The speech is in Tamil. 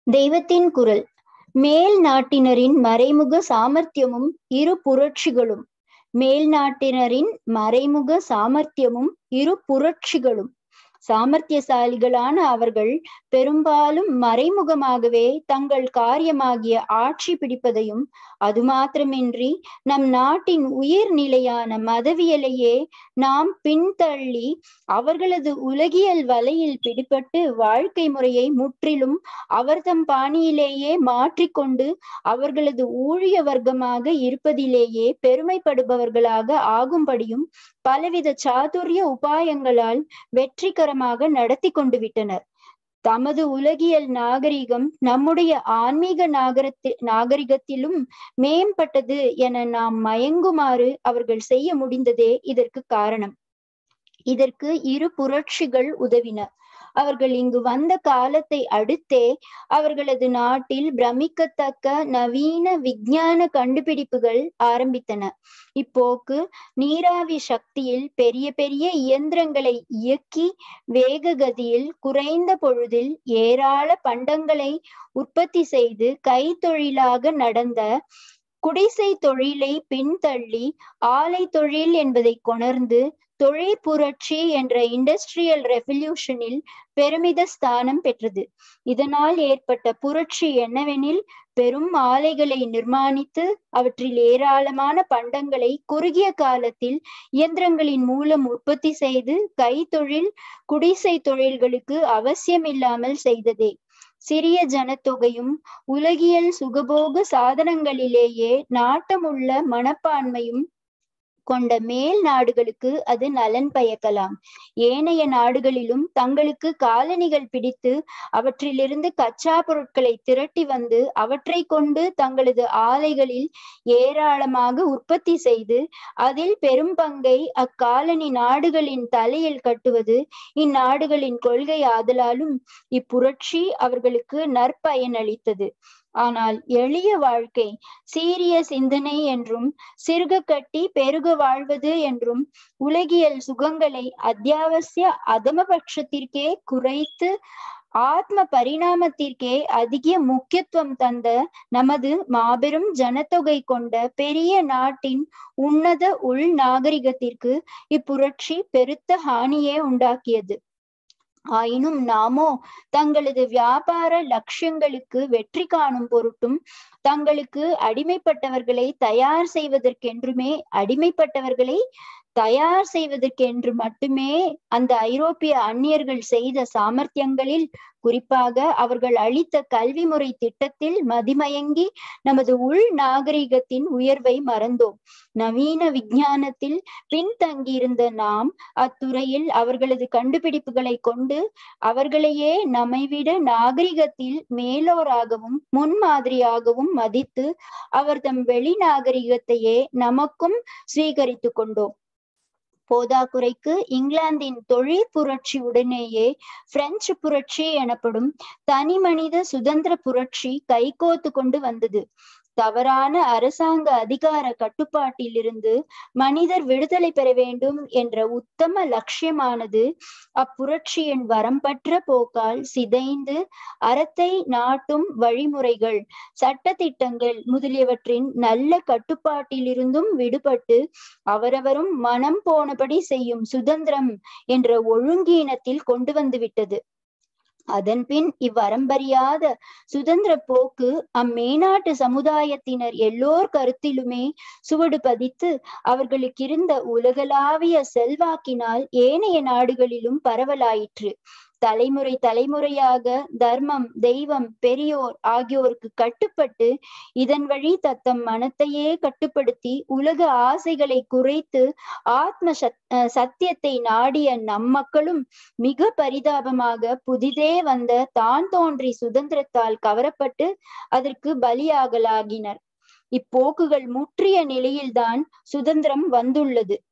தெய்வத்தின் குரல் மேல் நாட்டினரின் மறைமுக சாமர்த்தியமும் இரு புரட்சிகளும் மேல் நாட்டினரின் மறைமுக சாமர்த்தியமும் இரு புரட்சிகளும் சாமர்த்தியசாலிகளான அவர்கள் பெரும்பாலும் மறைமுகமாகவே தங்கள் காரியமாகிய ஆட்சி பிடிப்பதையும் அது மாத்திரமின்றி நம் நாட்டின் உயிர்நிலையான மதவியலையே நாம் பின்தள்ளி அவர்களது உலகியல் வலையில் பிடிபட்டு வாழ்க்கை முறையை முற்றிலும் அவர்தம் பாணியிலேயே மாற்றிக்கொண்டு அவர்களது ஊழிய வர்க்கமாக இருப்பதிலேயே பெருமைப்படுபவர்களாக ஆகும்படியும் பலவித சாதுரிய உபாயங்களால் வெற்றிகரமாக நடத்தி கொண்டு விட்டனர் தமது உலகியல் நாகரிகம் நம்முடைய ஆன்மீக நாகரத்தி நாகரிகத்திலும் மேம்பட்டது என நாம் மயங்குமாறு அவர்கள் செய்ய முடிந்ததே இதற்கு காரணம் இதற்கு இரு புரட்சிகள் உதவின அவர்கள் இங்கு வந்த காலத்தை அடுத்தே அவர்களது நாட்டில் பிரமிக்கத்தக்க நவீன விஞ்ஞான கண்டுபிடிப்புகள் ஆரம்பித்தன இப்போக்கு நீராவி சக்தியில் பெரிய பெரிய இயந்திரங்களை இயக்கி வேக கதியில் குறைந்த பொழுதில் ஏராள பண்டங்களை உற்பத்தி செய்து கைத்தொழிலாக நடந்த குடிசை தொழிலை பின்தள்ளி ஆலை தொழில் என்பதை கொணர்ந்து தொழில் புரட்சி என்ற இண்டஸ்ட்ரியல் ரெவல்யூஷனில் பெருமித ஸ்தானம் பெற்றது இதனால் ஏற்பட்ட புரட்சி என்னவெனில் பெரும் ஆலைகளை நிர்மாணித்து அவற்றில் ஏராளமான பண்டங்களை குறுகிய காலத்தில் இயந்திரங்களின் மூலம் உற்பத்தி செய்து கைத்தொழில் குடிசை தொழில்களுக்கு அவசியமில்லாமல் செய்ததே சிறிய ஜனத்தொகையும் உலகியல் சுகபோக சாதனங்களிலேயே நாட்டமுள்ள மனப்பான்மையும் கொண்ட மேல் நாடுகளுக்கு அது நலன் பயக்கலாம் ஏனைய நாடுகளிலும் தங்களுக்கு காலணிகள் பிடித்து அவற்றிலிருந்து கச்சா பொருட்களை திரட்டி வந்து அவற்றை கொண்டு தங்களது ஆலைகளில் ஏராளமாக உற்பத்தி செய்து அதில் பெரும் பங்கை அக்காலனி நாடுகளின் தலையில் கட்டுவது இந்நாடுகளின் கொள்கை ஆதலாலும் இப்புரட்சி அவர்களுக்கு நற்பயன் அளித்தது ஆனால் எளிய வாழ்க்கை சீரிய சிந்தனை என்றும் சிறுக கட்டி பெருக வாழ்வது என்றும் உலகியல் சுகங்களை அத்தியாவசிய அதமபட்சத்திற்கே குறைத்து ஆத்ம பரிணாமத்திற்கே அதிக முக்கியத்துவம் தந்த நமது மாபெரும் ஜனத்தொகை கொண்ட பெரிய நாட்டின் உன்னத உள் நாகரிகத்திற்கு இப்புரட்சி பெருத்த ஹானியே உண்டாக்கியது ஆயினும் நாமோ தங்களது வியாபார லட்சியங்களுக்கு வெற்றி காணும் பொருட்டும் தங்களுக்கு அடிமைப்பட்டவர்களை தயார் செய்வதற்கென்றுமே அடிமைப்பட்டவர்களை தயார் செய்வதற்கென்று மட்டுமே அந்த ஐரோப்பிய அந்நியர்கள் செய்த சாமர்த்தியங்களில் குறிப்பாக அவர்கள் அளித்த கல்வி முறை திட்டத்தில் மதிமயங்கி நமது உள் நாகரிகத்தின் உயர்வை மறந்தோம் நவீன விஞ்ஞானத்தில் பின்தங்கியிருந்த நாம் அத்துறையில் அவர்களது கண்டுபிடிப்புகளை கொண்டு அவர்களையே நம்மைவிட நாகரிகத்தில் மேலோராகவும் முன்மாதிரியாகவும் மதித்து அவர் தம் வெளி நாகரிகத்தையே நமக்கும் ஸ்வீகரித்து கொண்டோம் போதாக்குறைக்கு இங்கிலாந்தின் தொழில் புரட்சி உடனேயே பிரெஞ்சு புரட்சி எனப்படும் தனி மனித சுதந்திர புரட்சி கைகோத்து கொண்டு வந்தது தவறான அரசாங்க அதிகார கட்டுப்பாட்டிலிருந்து மனிதர் விடுதலை பெற வேண்டும் என்ற உத்தம லட்சியமானது அப்புரட்சியின் வரம்பற்ற போக்கால் சிதைந்து அறத்தை நாட்டும் வழிமுறைகள் சட்டத்திட்டங்கள் முதலியவற்றின் நல்ல கட்டுப்பாட்டிலிருந்தும் விடுபட்டு அவரவரும் மனம் போனபடி செய்யும் சுதந்திரம் என்ற ஒழுங்கீனத்தில் கொண்டு வந்து விட்டது அதன் பின் இவ்வரம்பறியாத சுதந்திர போக்கு அம்மேநாட்டு சமுதாயத்தினர் எல்லோர் கருத்திலுமே சுவடு பதித்து அவர்களுக்கு இருந்த உலகளாவிய செல்வாக்கினால் ஏனைய நாடுகளிலும் பரவலாயிற்று தலைமுறை தலைமுறையாக தர்மம் தெய்வம் பெரியோர் ஆகியோருக்கு கட்டுப்பட்டு இதன் வழி தத்தம் மனத்தையே கட்டுப்படுத்தி உலக ஆசைகளை குறைத்து ஆத்ம சத்தியத்தை நாடிய நம் மக்களும் மிக பரிதாபமாக புதிதே வந்த தான் தோன்றி சுதந்திரத்தால் கவரப்பட்டு அதற்கு பலியாகலாகினர் இப்போக்குகள் முற்றிய நிலையில்தான் சுதந்திரம் வந்துள்ளது